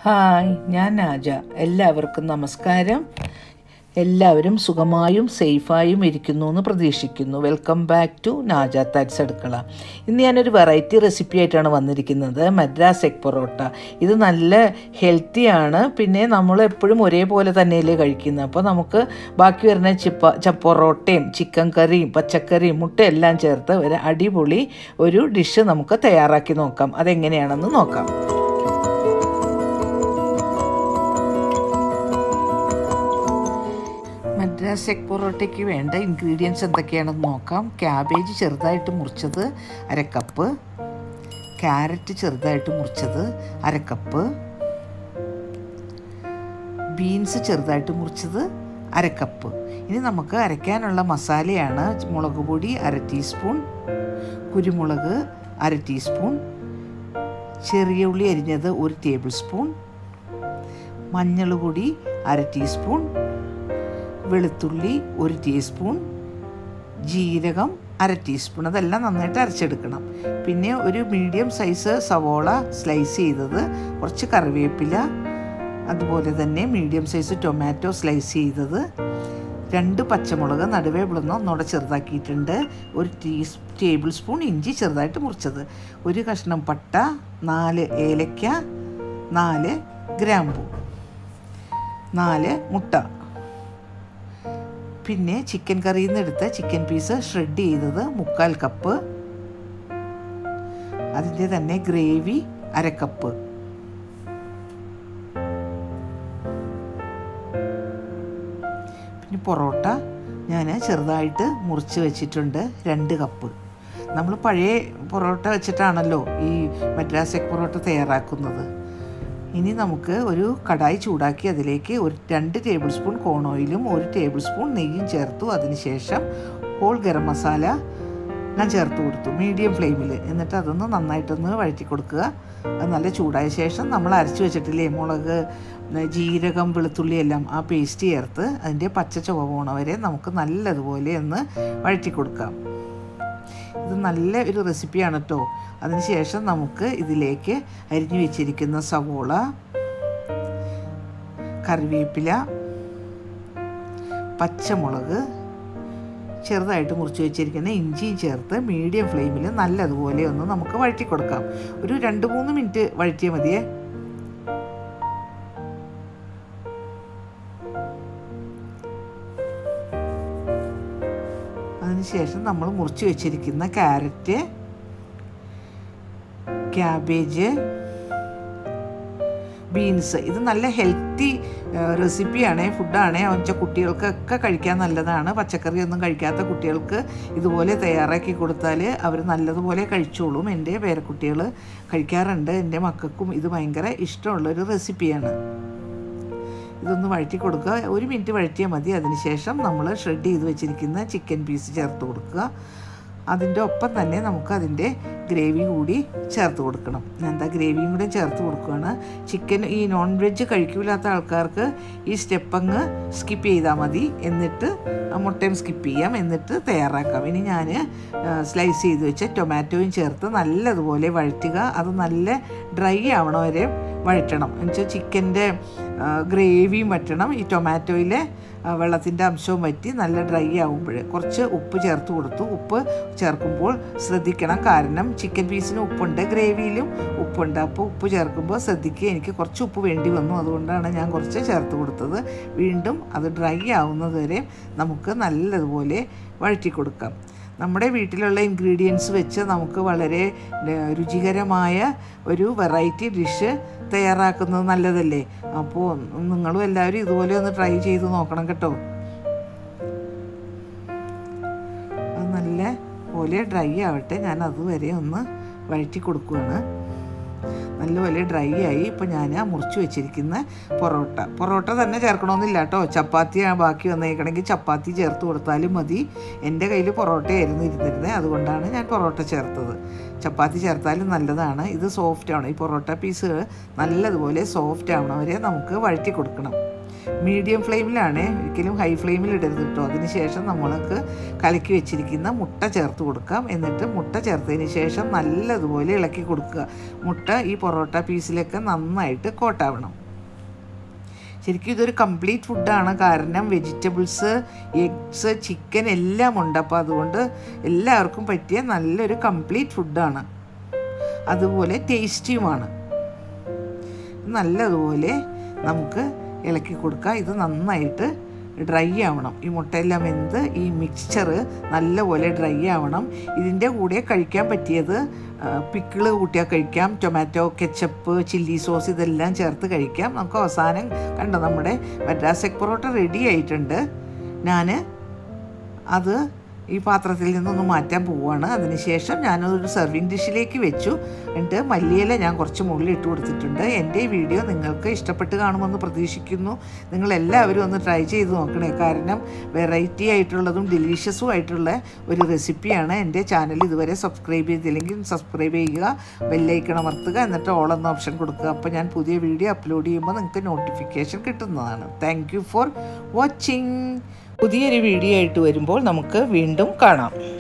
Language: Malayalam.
ഹായ് ഞാൻ നാജ എല്ലാവർക്കും നമസ്കാരം എല്ലാവരും സുഖമായും സേഫായും ഇരിക്കുന്നു എന്ന് പ്രതീക്ഷിക്കുന്നു വെൽക്കം ബാക്ക് ടു നാജ താറ്റ്സ് അടുക്കള ഇന്ന് ഞാനൊരു വെറൈറ്റി റെസിപ്പി ആയിട്ടാണ് വന്നിരിക്കുന്നത് മദ്രാസ് എഗ് പൊറോട്ട ഇത് നല്ല ഹെൽത്തിയാണ് പിന്നെ നമ്മൾ എപ്പോഴും ഒരേപോലെ തന്നെയല്ലേ കഴിക്കുന്നത് അപ്പോൾ നമുക്ക് ബാക്കി വരുന്ന ചിപ്പ ച പൊറോട്ടയും ചിക്കൻ കറിയും പച്ചക്കറിയും മുട്ട എല്ലാം ചേർത്ത് ഒരു അടിപൊളി ഒരു ഡിഷ് നമുക്ക് തയ്യാറാക്കി നോക്കാം അതെങ്ങനെയാണെന്ന് നോക്കാം മദ്രാസ് എഗ് പൊറോട്ടയ്ക്ക് വേണ്ട ഇൻഗ്രീഡിയൻസ് എന്തൊക്കെയാണെന്ന് നോക്കാം ക്യാബേജ് ചെറുതായിട്ട് മുറിച്ചത് അരക്കപ്പ് ക്യാരറ്റ് ചെറുതായിട്ട് മുറിച്ചത് അരക്കപ്പ് ബീൻസ് ചെറുതായിട്ട് മുറിച്ചത് അരക്കപ്പ് ഇനി നമുക്ക് അരയ്ക്കാനുള്ള മസാലയാണ് മുളക് പൊടി അര ടീസ്പൂൺ കുരുമുളക് അര ടീസ്പൂൺ ചെറിയ ഉള്ളി അരിഞ്ഞത് ഒരു ടേബിൾ സ്പൂൺ മഞ്ഞൾ പൊടി അര ടീസ്പൂൺ വെളുത്തുള്ളി ഒരു ടീസ്പൂൺ ജീരകം അര ടീസ്പൂൺ അതെല്ലാം നന്നായിട്ട് അരച്ചെടുക്കണം പിന്നെ ഒരു മീഡിയം സൈസ് സവോള സ്ലൈസ് ചെയ്തത് കുറച്ച് കറിവേപ്പില അതുപോലെ തന്നെ മീഡിയം സൈസ് ടൊമാറ്റോ സ്ലൈസ് ചെയ്തത് രണ്ട് പച്ചമുളക് നടുവേ വിളുന്ന ഒന്നുകൂടെ ചെറുതാക്കിയിട്ടുണ്ട് ഒരു ടീ ടേബിൾ സ്പൂൺ ഇഞ്ചി ചെറുതായിട്ട് മുറിച്ചത് ഒരു കഷ്ണം പട്ട നാല് ഏലക്ക നാല് ഗ്രാമ്പു നാല് മുട്ട പിന്നെ ചിക്കൻ കറിയിൽ നിന്ന് എടുത്ത ചിക്കൻ പീസ് ഷ്രെഡ് ചെയ്തത് മുക്കാൽ കപ്പ് അതിൻ്റെ തന്നെ ഗ്രേവി അരക്കപ്പ് പിന്നെ പൊറോട്ട ഞാൻ ചെറുതായിട്ട് മുറിച്ച് വെച്ചിട്ടുണ്ട് രണ്ട് കപ്പ് നമ്മൾ പഴയ പൊറോട്ട വെച്ചിട്ടാണല്ലോ ഈ മദ്രാസ് എഗ് പൊറോട്ട തയ്യാറാക്കുന്നത് ഇനി നമുക്ക് ഒരു കടായി ചൂടാക്കി അതിലേക്ക് ഒരു രണ്ട് ടേബിൾ സ്പൂൺ കോൺ ഓയിലും ഒരു ടേബിൾ സ്പൂൺ നെയ്യും ചേർത്തു അതിനുശേഷം ഹോൾ ഗരം മസാല ഞാൻ ചേർത്ത് കൊടുത്തു മീഡിയം ഫ്ലെയിമിൽ എന്നിട്ട് അതൊന്ന് നന്നായിട്ടൊന്ന് വഴറ്റി കൊടുക്കുക അത് നല്ല ചൂടായ ശേഷം നമ്മൾ അരച്ച് വെച്ചിട്ടില്ലേ മുളക് ജീരകം വെളുത്തുള്ളി എല്ലാം ആ പേസ്റ്റ് ചേർത്ത് അതിൻ്റെ പച്ച ചുവ പോണ വരെ നമുക്ക് നല്ലതുപോലെ ഒന്ന് വഴറ്റി കൊടുക്കാം ഇത് നല്ല ഒരു റെസിപ്പിയാണ് കേട്ടോ അതിനുശേഷം നമുക്ക് ഇതിലേക്ക് അരിഞ്ഞു വെച്ചിരിക്കുന്ന സവോള കറിവേപ്പില പച്ചമുളക് ചെറുതായിട്ട് മുറിച്ച് വെച്ചിരിക്കുന്ന ഇഞ്ചിയും ചേർത്ത് മീഡിയം ഫ്ലെയിമിൽ നല്ലതുപോലെ ഒന്ന് നമുക്ക് വഴറ്റി കൊടുക്കാം ഒരു രണ്ട് മൂന്ന് മിനിറ്റ് വഴറ്റിയാൽ മതിയേ അതിനുശേഷം നമ്മൾ മുറിച്ച് വെച്ചിരിക്കുന്ന ക്യാരറ്റ് ക്യാബേജ് ബീൻസ് ഇത് നല്ല ഹെൽത്തി റെസിപ്പിയാണ് ഫുഡാണ് വെച്ചാൽ കുട്ടികൾക്കൊക്കെ കഴിക്കാൻ നല്ലതാണ് പച്ചക്കറി ഒന്നും കഴിക്കാത്ത കുട്ടികൾക്ക് ഇതുപോലെ തയ്യാറാക്കി കൊടുത്താൽ അവർ നല്ലതുപോലെ കഴിച്ചോളും എൻ്റെ പേരക്കുട്ടികൾ കഴിക്കാറുണ്ട് എൻ്റെ മക്കൾക്കും ഇത് ഭയങ്കര ഇഷ്ടമുള്ളൊരു റെസിപ്പിയാണ് ഇതൊന്ന് വഴറ്റി കൊടുക്കുക ഒരു മിനിറ്റ് വഴറ്റിയാൽ മതി അതിനുശേഷം നമ്മൾ ഷ്രെഡ് ചെയ്ത് വെച്ചിരിക്കുന്ന ചിക്കൻ പീസ് ചേർത്ത് കൊടുക്കുക അതിൻ്റെ ഒപ്പം തന്നെ നമുക്ക് അതിൻ്റെ ഗ്രേവി കൂടി ചേർത്ത് കൊടുക്കണം എന്താ ഗ്രേവിയും കൂടെ ചേർത്ത് കൊടുക്കുകയാണ് ചിക്കൻ ഈ നോൺ വെജ് കഴിക്കില്ലാത്ത ആൾക്കാർക്ക് ഈ സ്റ്റെപ്പ് അങ്ങ് സ്കിപ്പ് ചെയ്താൽ മതി എന്നിട്ട് മുട്ടയും സ്കിപ്പ് ചെയ്യാം എന്നിട്ട് തയ്യാറാക്കാം ഇനി ഞാൻ സ്ലൈസ് ചെയ്ത് വെച്ച ടൊമാറ്റോയും ചേർത്ത് നല്ലതുപോലെ വഴറ്റുക അത് നല്ല ഡ്രൈ ആവണ വരെ വഴറ്റണം എന്നുവെച്ചാൽ ചിക്കൻ്റെ ഗ്രേവിയും വറ്റണം ഈ ടൊമാറ്റോയിലെ വെള്ളത്തിൻ്റെ അംശവും വറ്റി നല്ല ഡ്രൈ ആകുമ്പോൾ കുറച്ച് ഉപ്പ് ചേർത്ത് കൊടുത്തു ഉപ്പ് ചേർക്കുമ്പോൾ ശ്രദ്ധിക്കണം കാരണം ചിക്കൻ പീസിന് ഉപ്പുണ്ട് ഗ്രേവിയിലും ഉപ്പുണ്ട് അപ്പോൾ ഉപ്പ് ചേർക്കുമ്പോൾ ശ്രദ്ധിക്കുക എനിക്ക് കുറച്ച് ഉപ്പ് വേണ്ടി വന്നു അതുകൊണ്ടാണ് ഞാൻ കുറച്ച് ചേർത്ത് കൊടുത്തത് വീണ്ടും അത് ഡ്രൈ ആവുന്നത് വരെ നമുക്ക് നല്ലതുപോലെ വഴറ്റി കൊടുക്കാം നമ്മുടെ വീട്ടിലുള്ള ഇൻഗ്രീഡിയൻസ് വെച്ച് നമുക്ക് വളരെ രുചികരമായ ഒരു വെറൈറ്റി ഡിഷ് തയ്യാറാക്കുന്നത് നല്ലതല്ലേ അപ്പോൾ നിങ്ങളും എല്ലാവരും ഇതുപോലെ ഒന്ന് ട്രൈ ചെയ്ത് നോക്കണം കേട്ടോ അത് നല്ല പോലെ ഡ്രൈ ആവട്ടെ ഞാൻ അതുവരെ ഒന്ന് വഴറ്റി കൊടുക്കുകയാണ് നല്ലപോലെ ഡ്രൈ ആയി ഇപ്പോൾ ഞാൻ ആ മുറിച്ച് വെച്ചിരിക്കുന്ന പൊറോട്ട പൊറോട്ട തന്നെ ചേർക്കണമെന്നില്ല കേട്ടോ ചപ്പാത്തി ബാക്കി വന്നേക്കണമെങ്കിൽ ചപ്പാത്തി ചേർത്ത് കൊടുത്താലും മതി എൻ്റെ കയ്യിൽ പൊറോട്ടയായിരുന്നു ഇരുന്നിരുന്നത് അതുകൊണ്ടാണ് ഞാൻ പൊറോട്ട ചേർത്തത് ചപ്പാത്തി ചേർത്താലും നല്ലതാണ് ഇത് സോഫ്റ്റ് ആണ് ഈ പൊറോട്ട പീസ് നല്ലതുപോലെ സോഫ്റ്റ് ആവണവരെ നമുക്ക് വഴറ്റി കൊടുക്കണം മീഡിയം ഫ്ലെയിമിലാണ് ഒരിക്കലും ഹൈ ഫ്ലെയിമിൽ ഇടരുത് കേട്ടോ അതിന് ശേഷം നമ്മൾക്ക് കലക്കി വെച്ചിരിക്കുന്ന മുട്ട ചേർത്ത് കൊടുക്കാം എന്നിട്ട് മുട്ട ചേർത്തതിന് ശേഷം നല്ലതുപോലെ ഇളക്കി കൊടുക്കുക മുട്ട ഈ പൊറോട്ട പീസിലൊക്കെ നന്നായിട്ട് കോട്ടാവണം ശരിക്കും ഇതൊരു കംപ്ലീറ്റ് ഫുഡാണ് കാരണം വെജിറ്റബിൾസ് എഗ്സ് ചിക്കൻ എല്ലാം ഉണ്ട് അപ്പോൾ അതുകൊണ്ട് എല്ലാവർക്കും പറ്റിയ നല്ലൊരു കംപ്ലീറ്റ് ഫുഡാണ് അതുപോലെ ടേസ്റ്റിയുമാണ് നല്ലതുപോലെ നമുക്ക് ഇളക്കി കൊടുക്കുക ഇത് നന്നായിട്ട് ഡ്രൈ ആവണം ഈ മുട്ടയെല്ലാം വെന്ത് ഈ മിക്സ്ചർ നല്ലപോലെ ഡ്രൈ ആവണം ഇതിൻ്റെ കൂടെ കഴിക്കാൻ പറ്റിയത് പിക്കിള് കൂട്ടിയാൽ കഴിക്കാം ടൊമാറ്റോ കെച്ചപ്പ് ചില്ലി സോസ് ഇതെല്ലാം ചേർത്ത് കഴിക്കാം നമുക്ക് അവസാനം കണ്ടോ നമ്മുടെ മദ്രാസ് എഗ് പൊറോട്ട റെഡി ആയിട്ടുണ്ട് ഞാൻ അത് ഈ പാത്രത്തിൽ നിന്നൊന്ന് മാറ്റാൻ പോവുകയാണ് അതിനുശേഷം ഞാനതൊരു സെർവിങ് ഡിഷിലേക്ക് വെച്ചു എന്നിട്ട് മല്ലിയില ഞാൻ കുറച്ച് മുകളിൽ ഇട്ട് കൊടുത്തിട്ടുണ്ട് എൻ്റെ ഈ വീഡിയോ നിങ്ങൾക്ക് ഇഷ്ടപ്പെട്ട് കാണുമെന്ന് പ്രതീക്ഷിക്കുന്നു നിങ്ങളെല്ലാവരും ഒന്ന് ട്രൈ ചെയ്ത് നോക്കണേ കാരണം വെറൈറ്റി ആയിട്ടുള്ളതും ഡെലീഷ്യസും ആയിട്ടുള്ള ഒരു റെസിപ്പിയാണ് എൻ്റെ ചാനൽ ഇതുവരെ സബ്സ്ക്രൈബ് ചെയ്തില്ലെങ്കിൽ സബ്സ്ക്രൈബ് ചെയ്യുക ബെല്ലൈക്കൺ അമർത്തുക എന്നിട്ട് ഓൾ എന്ന ഓപ്ഷൻ കൊടുക്കുക അപ്പോൾ ഞാൻ പുതിയ വീഡിയോ അപ്ലോഡ് ചെയ്യുമ്പോൾ നിങ്ങൾക്ക് നോട്ടിഫിക്കേഷൻ കിട്ടുന്നതാണ് താങ്ക് യു ഫോർ വാച്ചിങ് പുതിയൊരു വീഡിയോ ആയിട്ട് വരുമ്പോൾ നമുക്ക് വീണ്ടും കാണാം